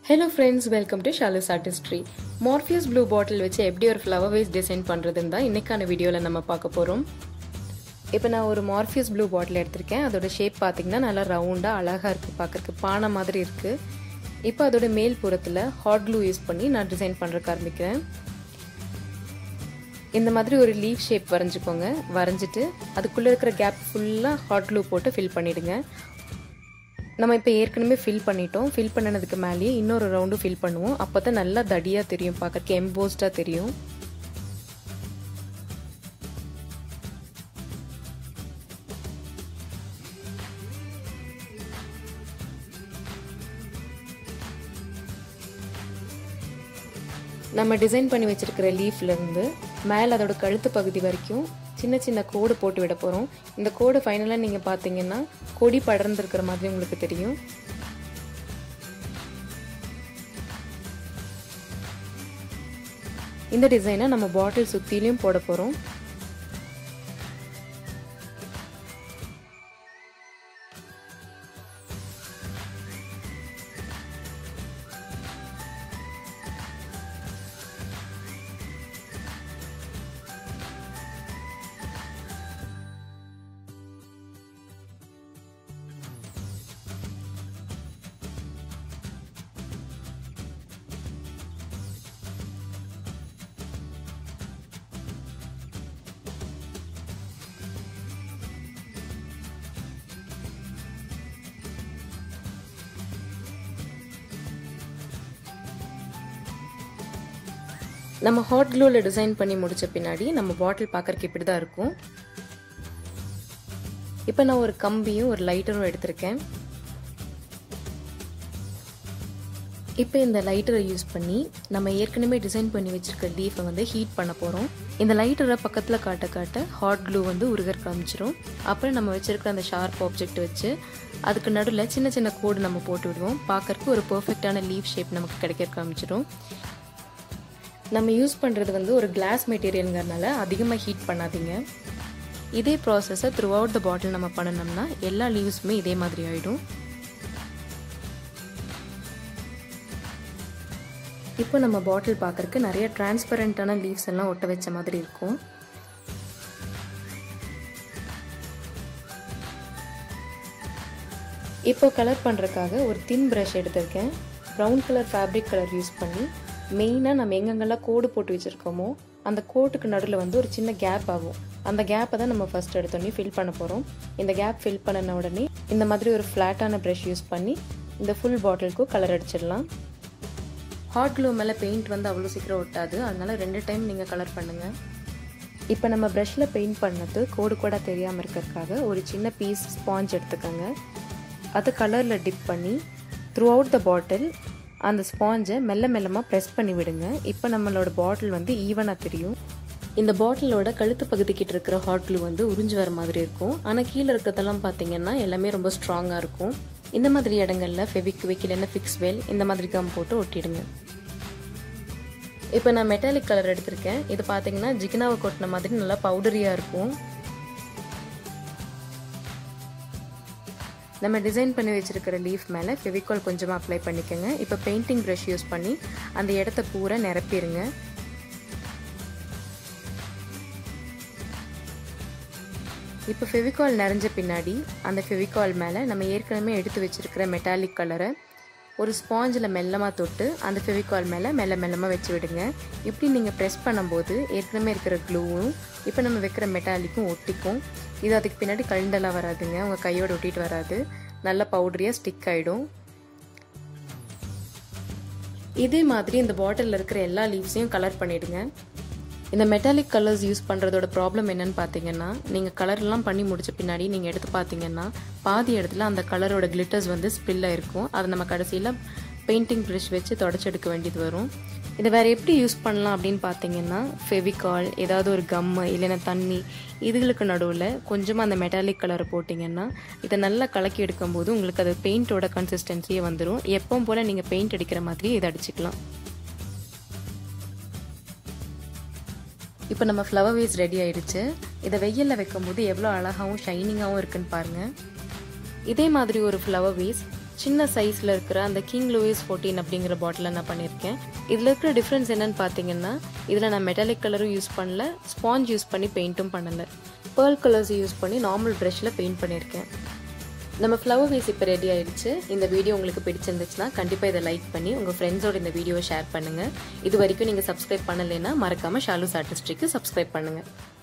hello friends welcome to Shali's artistry Morpheus blue bottle வச்சு எப்படி ஒரு ஃப்ளவர் வைஸ் டிசைன் பண்ணுறதுன்னு தான் இன்றைக்கான வீடியோவில் நம்ம பார்க்க போகிறோம் இப்போ நான் ஒரு மார்ஃபியஸ் ப்ளூ பாட்டில் எடுத்திருக்கேன் அதோட ஷேப் பார்த்தீங்கன்னா நல்லா ரவுண்டாக அழகாக இருக்குது பார்க்குறதுக்கு பானை மாதிரி இருக்குது இப்போ அதோட மேல் புறத்தில் ஹாட் க்ளூ யூஸ் பண்ணி நான் டிசைன் பண்ணுறக்கு ஆரம்பிக்கிறேன் இந்த மாதிரி ஒரு லீஃப் ஷேப் வரைஞ்சிக்கோங்க வரைஞ்சிட்டு அதுக்குள்ளே இருக்கிற கேப் ஃபுல்லாக ஹாட் க்ளூ போட்டு ஃபில் பண்ணிவிடுங்க நம்ம இப்போ ஏற்கனவே ஃபில் பண்ணிட்டோம் ஃபில் பண்ணினதுக்கு மேலேயே இன்னொரு ரவுண்டும் ஃபில் பண்ணுவோம் அப்போ தான் நல்லா தடியாக தெரியும் பார்க்கறக்கு எம்போஸ்டாக தெரியும் நம்ம டிசைன் பண்ணி வச்சுருக்கிற லீஃப்லேருந்து மேலே அதோட கழுத்து பகுதி வரைக்கும் சின்ன சின்ன கோடு போட்டு விட போகிறோம் இந்த கோடு ஃபைனலாக நீங்கள் பார்த்தீங்கன்னா கொடி படர்ந்துருக்கிற மாதிரி உங்களுக்கு தெரியும் இந்த டிசைனை நம்ம பாட்டில் சுற்றிலையும் போட போகிறோம் நம்ம ஹாட் க்ளூவில் டிசைன் பண்ணி முடித்த பின்னாடி நம்ம பாட்டில் பார்க்குறக்கு இப்படி தான் இருக்கும் இப்போ நான் ஒரு கம்பியும் ஒரு லைட்டரும் எடுத்திருக்கேன் இப்போ இந்த லைட்டரை யூஸ் பண்ணி நம்ம ஏற்கனவே டிசைன் பண்ணி வச்சுருக்க லீஃபை வந்து ஹீட் பண்ண போகிறோம் இந்த லைட்டரை பக்கத்தில் காட்ட காட்ட ஹாட் க்ளூ வந்து உருகர் காமிச்சிரும் அப்புறம் நம்ம வச்சுருக்க அந்த ஷார்ப் ஆப்ஜெக்ட் வச்சு அதுக்கு நடுவில் சின்ன சின்ன கோடு நம்ம போட்டு விடுவோம் பார்க்கறக்கு ஒரு பர்ஃபெக்டான லீஃப் ஷேப் நமக்கு கிடைக்க காமிச்சிரும் நம்ம யூஸ் பண்ணுறது வந்து ஒரு கிளாஸ் மெட்டீரியலுங்கிறனால அதிகமாக ஹீட் பண்ணாதீங்க இதே ப்ராசஸை த்ரூ அவுட் த பாட்டில் நம்ம பண்ணினோம்னா எல்லா லீவ்ஸுமே இதே மாதிரி ஆகிடும் இப்போ நம்ம பாட்டில் பார்க்குறக்கு நிறைய டிரான்ஸ்பரண்ட்டான லீவ்ஸ் எல்லாம் ஒட்ட வச்ச மாதிரி இருக்கும் இப்போ கலர் பண்ணுறதுக்காக ஒரு தின் ப்ரஷ் எடுத்திருக்கேன் brown colour fabric colour use பண்ணி மெயினாக நம்ம எங்கெங்கெல்லாம் கோடு போட்டு வச்சுருக்கோமோ அந்த கோட்டுக்கு நடுவில் வந்து ஒரு சின்ன கேப் ஆகும் அந்த கேப்பை தான் நம்ம ஃபஸ்ட் எடுத்தோடனே ஃபில் பண்ண போகிறோம் இந்த கேப் ஃபில் பண்ணின உடனே இந்த மாதிரி ஒரு ஃப்ளாட்டான ப்ரஷ் யூஸ் பண்ணி இந்த ஃபுல் பாட்டிலுக்கும் கலர் அடிச்சிடலாம் ஹாட் க்ளூ மேலே பெயிண்ட் வந்து அவ்வளோ சீக்கிரம் ஒட்டாது அதனால் ரெண்டு டைம் நீங்கள் கலர் பண்ணுங்கள் இப்போ நம்ம ப்ரஷில் பெயிண்ட் பண்ணது கோடு கூட தெரியாமல் இருக்கிறதுக்காக ஒரு சின்ன பீஸ் ஸ்பாஞ்ச் எடுத்துக்கோங்க அதை கலரில் டிப் பண்ணி த்ரூ அவுட் த பாட்டில் அந்த ஸ்பாஞ்சை மெல்ல மெல்லமாக ப்ரெஸ் பண்ணி விடுங்க இப்போ நம்மளோட பாட்டில் வந்து ஈவனாக தெரியும் இந்த பாட்டிலோட கழுத்து பகுதிக்கிட்ட இருக்கிற ஹாட் க்ளூ வந்து உறிஞ்சு வர மாதிரி இருக்கும் ஆனால் கீழே இருக்கிறதெல்லாம் பார்த்தீங்கன்னா எல்லாமே ரொம்ப ஸ்ட்ராங்காக இருக்கும் இந்த மாதிரி இடங்களில் ஃபெவிக் இல்லைன்னா ஃபிக்ஸ் வேல் இந்த மாதிரி கம் போட்டு ஒட்டிடுங்க இப்போ நான் மெட்டாலிக் கலர் எடுத்திருக்கேன் இது பார்த்தீங்கன்னா ஜிகினாவை கொட்டின மாதிரி நல்லா பவுடரியாக இருக்கும் நம்ம டிசைன் பண்ணி வச்சுருக்கிற லீஃப் மேலே ஃபெவிகால் கொஞ்சமாக அப்ளை பண்ணிக்கோங்க இப்போ பெயிண்டிங் ப்ரஷ் யூஸ் பண்ணி அந்த இடத்த பூரா நிரப்பிடுங்க இப்போ ஃபெவிகால் நிறைஞ்ச பின்னாடி அந்த ஃபெவிகால் மேலே நம்ம ஏற்கனவே எடுத்து வச்சுருக்கிற மெட்டாலிக் கலரை ஒரு ஸ்பாஞ்சில் மெல்லமாக தொட்டு அந்த ஃபெவிகால் மேலே மெல்ல மெல்லமாக வச்சு விடுங்க இப்படி நீங்கள் ப்ரெஸ் பண்ணும்போது ஏற்கனவே இருக்கிற க்ளூவும் இப்போ நம்ம வைக்கிற மெட்டாலிக்கும் ஒட்டிக்கும் இது அதுக்கு பின்னாடி கழுண்டெல்லாம் வராதுங்க உங்கள் கையோடு ஒட்டிட்டு வராது நல்ல பவுடரியாக ஸ்டிக் ஆகிடும் இதே மாதிரி இந்த பாட்டிலில் இருக்கிற எல்லா லீவ்ஸையும் கலர் பண்ணிவிடுங்க இந்த மெட்டாலிக் கலர்ஸ் யூஸ் பண்ணுறதோட ப்ராப்ளம் என்னன்னு பார்த்தீங்கன்னா நீங்கள் கலர்லாம் பண்ணி முடிச்ச பின்னாடி நீங்கள் எடுத்து பார்த்தீங்கன்னா பாதி இடத்துல அந்த கலரோட கிளிட்டர்ஸ் வந்து ஸ்பில்லாக இருக்கும் அதை நம்ம கடைசியில் பெயிண்டிங் ப்ரஷ் வச்சு தொடச்செடுக்க வேண்டியது வரும் இதை வேறு எப்படி யூஸ் பண்ணலாம் அப்படின்னு பார்த்தீங்கன்னா ஃபெவிகால் ஏதாவது ஒரு கம்மு இல்லைன்னா தண்ணி இதுகளுக்கு நடுவில் கொஞ்சமாக அந்த மெட்டாலிக் கலரை போட்டிங்கன்னா இதை நல்லா கலக்கி எடுக்கும்போது உங்களுக்கு அது பெயிண்டோட கன்சிஸ்டன்சியே வந்துடும் எப்பவும் போல் நீங்கள் பெயிண்ட் அடிக்கிற மாதிரி இதை அடிச்சுக்கலாம் இப்போ நம்ம ஃப்ளவர் வேஸ் ரெடி ஆயிடுச்சு இதை வெயிலில் வைக்கும்போது எவ்வளோ அழகாகவும் ஷைனிங்காகவும் இருக்குன்னு பாருங்கள் இதே மாதிரி ஒரு ஃப்ளவர் வேஸ் சின்ன சைஸில் இருக்கிற அந்த கிங் லூயிஸ் ஃபோர்டீன் அப்படிங்கிற பாட்டிலில் நான் பண்ணியிருக்கேன் இதில் இருக்கிற டிஃப்ரென்ஸ் என்னன்னு பார்த்தீங்கன்னா இதில் நான் மெட்டாலிக் கலரும் யூஸ் பண்ணல ஸ்பாஞ்ச் யூஸ் பண்ணி பெயிண்ட்டும் பண்ணலை பேர்ல் கலர்ஸ் யூஸ் பண்ணி நார்மல் ப்ரஷில் பெயிண்ட் பண்ணியிருக்கேன் நம்ம ஃப்ளவர் வேஸ் இப்போ ரெடி ஆயிடுச்சு இந்த வீடியோ உங்களுக்கு பிடிச்சிருந்துச்சுன்னா கண்டிப்பாக இதை லைக் பண்ணி உங்கள் ஃப்ரெண்ட்ஸோட இந்த வீடியோவை ஷேர் பண்ணுங்கள் இது வரைக்கும் நீங்கள் சப்ஸ்கிரைப் பண்ணலைன்னா மறக்காமல் ஷாலூஸ் ஆர்டிஸ்ட்ரிக்கு சப்ஸ்கிரைப் பண்ணுங்கள்